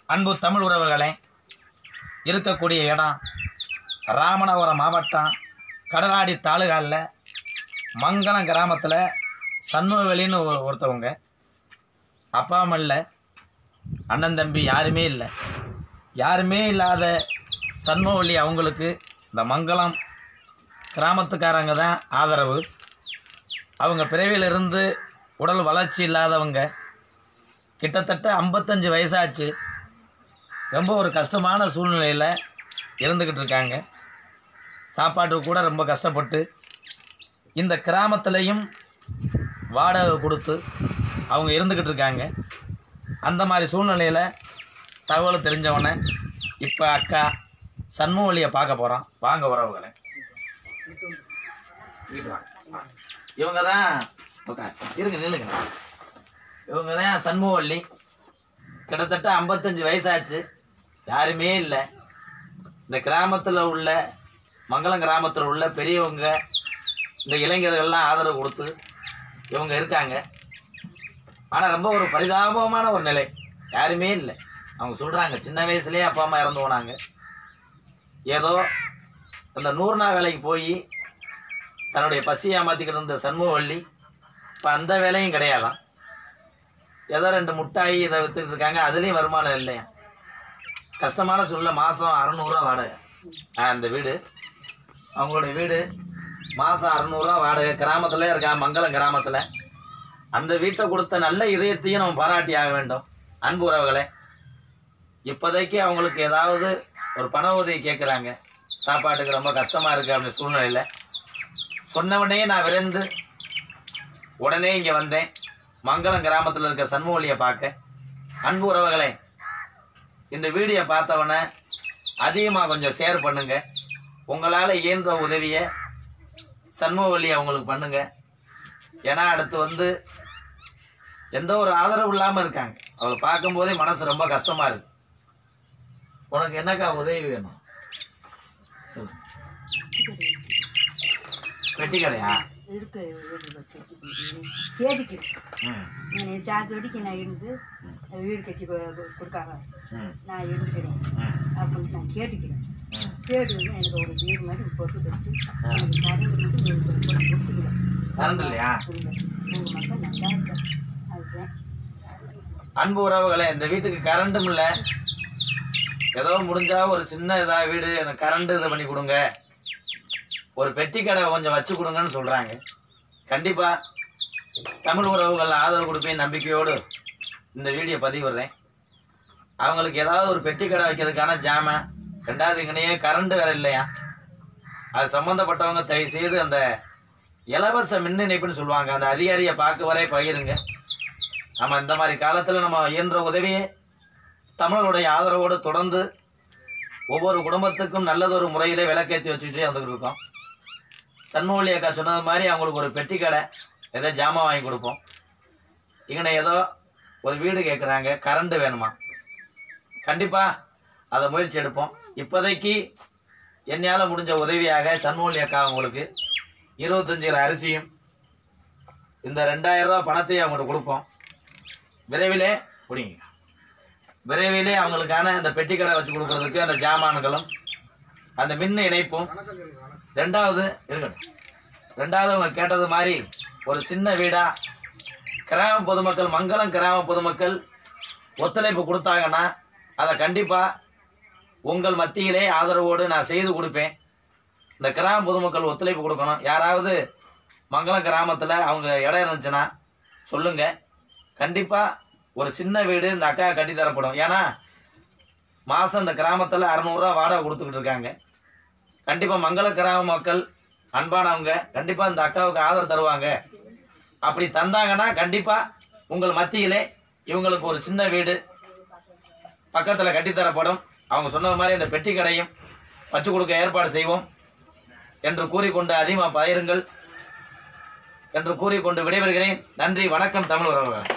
அன்பு தமிழ் உறவுகளே இருக்கக்கூடிய இடம் ராமநாதபுரம் மாவட்டம் கடலாடி தாலுகாவில் மங்கலம் கிராமத்தில் சண்முகவெளின்னு ஒரு- ஒருத்தவங்க அப்பா அம்மா இல்லை அண்ணன் தம்பி யாருமே இல்லை யாருமே இல்லாத சண்முகவள்ளி அவங்களுக்கு இந்த மங்கலம் கிராமத்துக்காரங்க தான் ஆதரவு அவங்க பிறவியிலிருந்து உடல் வளர்ச்சி இல்லாதவங்க கிட்டத்தட்ட ஐம்பத்தஞ்சு வயசாச்சு ரொம்ப ஒரு கஷ்டமான சூழ்நிலையில் இருந்துக்கிட்டு இருக்காங்க சாப்பாட்டுக்கு கூட ரொம்ப கஷ்டப்பட்டு இந்த கிராமத்துலேயும் வாடகை கொடுத்து அவங்க இருந்துக்கிட்டு இருக்காங்க அந்த மாதிரி சூழ்நிலையில் தகவல் தெரிஞ்சவொடனே இப்போ அக்கா சண்முகவழியை பார்க்க போகிறோம் வாங்க உறவுகளே வீட்டு வாங்க இவங்க தான் உட்கார். இருங்க நில்லுங்க இவங்க தான் சண்முகவள்ளி கிட்டத்தட்ட ஐம்பத்தஞ்சு வயசாச்சு யாருமே இல்லை இந்த கிராமத்தில் உள்ள மங்களம் கிராமத்தில் உள்ள பெரியவங்க இந்த இளைஞர்கள்லாம் ஆதரவு கொடுத்து இவங்க இருக்காங்க ஆனால் ரொம்ப ஒரு பரிதாபமான ஒரு நிலை யாருமே இல்லை அவங்க சொல்கிறாங்க சின்ன வயசுலேயே அப்பா அம்மா இறந்து போனாங்க ஏதோ அந்த நூறு நாள் வேலைக்கு போய் தன்னுடைய பசியை மாற்றிக்கிட்டு இருந்த சண்முகவள்ளி இப்போ அந்த வேலையும் கிடையாதான் ஏதோ ரெண்டு முட்டாய் இதை வித்துட்டு இருக்காங்க அதுலேயும் வருமானம் இல்லையா கஷ்டமான சூழ்நிலை மாதம் அறநூறுவா வாடகை ஆ, இந்த வீடு அவங்களுடைய வீடு மாதம் அறநூறுவா வாடகை கிராமத்தில் இருக்கா மங்களம் கிராமத்தில் அந்த வீட்டை கொடுத்த நல்ல இதயத்தையும் நம்ம பாராட்டி ஆக வேண்டும் அன்பு உறவுகளே இப்போதைக்கு அவங்களுக்கு ஏதாவது ஒரு பண உதவி கேட்குறாங்க சாப்பாட்டுக்கு ரொம்ப கஷ்டமாக இருக்குது அப்படி சூழ்நிலையில் சொன்ன உடனே நான் விரைந்து உடனே இங்கே வந்தேன் மங்களம் கிராமத்தில் இருக்க சண்முகலியை பார்க்க அன்பு உறவுகளே இந்த வீடியோ பார்த்தவொடனே அதிகமாக கொஞ்சம் ஷேர் பண்ணுங்க உங்களால் இயன்ற உதவியை சண்முகவல்லி அவங்களுக்கு பண்ணுங்க ஏன்னா அடுத்து வந்து எந்த ஒரு ஆதரவு இல்லாமல் இருக்காங்க அவளை பார்க்கும்போதே மனசு ரொம்ப கஷ்டமாக இருக்கு உனக்கு என்னக்கா உதவி வேணும் சொல்லு பெட்டி கடையா இருக்கு கேட்டுக்கு ம் நான் சாத்தோடிக்கு நான் இருந்து வீடு கட்டி கொ- கொ- கொடுக்காங்க ம் நான் இருந்துக்கிறேன் ம் அப்படின்னு நான் கேட்டுக்கிறேன் ம் கேட்டு வந்து எனக்கு ஒரு வீடு மாதிரி போட்டு கொடுத்து எனக்கு கரண்ட் மட்டும் ஒரு போட்டு கொடுத்துக்கிறேன் கரண்ட் இல்லையா உங்கள் மக்கள் நல்லா இருக்கேன் அதுதான் அன்பு உறவுகளே இந்த வீட்டுக்கு கரண்ட்டும் இல்லை ஏதோ முடிஞ்சா ஒரு சின்ன இதா வீடு எனக்கு கரண்ட் இதை பண்ணி கொடுங்க ஒரு பெட்டி கடை கொஞ்சம் வச்சு கொடுங்கன்னு சொல்றாங்க கண்டிப்பா தமிழ் உறவுகள் ஆதரவு கொடுப்பேன் நம்பிக்கையோடு இந்த வீடியோ பதிவிடுறேன் அவங்களுக்கு ஏதாவது ஒரு பெட்டி கடை வைக்கிறதுக்கான ஜாமான் ரெண்டாவது இங்கனையே கரண்ட் வேற இல்லையா அது சம்மந்தப்பட்டவங்க தயவு செய்து அந்த இலவச மின் இணைப்புன்னு சொல்லுவாங்க அந்த அதிகாரியை பார்க்க வரை பகிருங்க நம்ம இந்த மாதிரி காலத்தில் நம்ம இயன்ற உதவியை தமிழர்களுடைய ஆதரவோடு தொடர்ந்து ஒவ்வொரு குடும்பத்துக்கும் நல்லதொரு முறையிலே விளக்கேற்றி வச்சுக்கிட்டே வந்துக்கிட்டு இருக்கோம் சண்முகலி அக்கா சொன்னது மாதிரி அவங்களுக்கு ஒரு பெட்டி கடை ஏதோ ஜாமான் வாங்கி கொடுப்போம் இங்கன ஏதோ ஒரு வீடு கேட்குறாங்க கரண்ட் வேணுமா கண்டிப்பாக அதை முயற்சி எடுப்போம் இப்போதைக்கு என்னால் முடிஞ்ச உதவியாக சண்முகலி அக்கா அவங்களுக்கு இருபத்தஞ்சு கிலோ அரிசியும் இந்த ரெண்டாயிரம் ரூபாய் பணத்தையும் அவங்கள்ட்ட கொடுப்போம் விரைவிலே குடிங்க விரைவிலே அவங்களுக்கான அந்த பெட்டி கடை வச்சு கொடுக்கறதுக்கு அந்த ஜாமான்களும் அந்த மின் இணைப்பும் ரெண்டாவது இருக்கட்டும் ரெண்டாவது அவங்க கேட்டது மாதிரி ஒரு சின்ன வீடா கிராம பொதுமக்கள் மங்களம் கிராம பொதுமக்கள் ஒத்துழைப்பு கொடுத்தாங்கன்னா அதை கண்டிப்பாக உங்கள் மத்தியிலே ஆதரவோடு நான் செய்து கொடுப்பேன் இந்த கிராம பொதுமக்கள் ஒத்துழைப்பு கொடுக்கணும் யாராவது மங்களம் கிராமத்தில் அவங்க இடம் இருந்துச்சுன்னா சொல்லுங்க கண்டிப்பாக ஒரு சின்ன வீடு இந்த அக்கா கட்டி தரப்படும் ஏன்னா மாதம் இந்த கிராமத்தில் அறநூறுரூவா வாடகை கொடுத்துக்கிட்டு இருக்காங்க கண்டிப்பாக மங்கள கிராம மக்கள் அன்பானவங்க கண்டிப்பாக இந்த அக்காவுக்கு ஆதரவு தருவாங்க அப்படி தந்தாங்கன்னா கண்டிப்பாக உங்கள் மத்தியிலே இவங்களுக்கு ஒரு சின்ன வீடு பக்கத்தில் கட்டித்தரப்படும் அவங்க சொன்ன மாதிரி இந்த பெட்டி கடையும் வச்சு கொடுக்க ஏற்பாடு செய்வோம் என்று கூறிக்கொண்டு அதிகமாக பகிருங்கள் என்று கூறிக்கொண்டு விடைபெறுகிறேன் நன்றி வணக்கம் தமிழ் உறவுகள்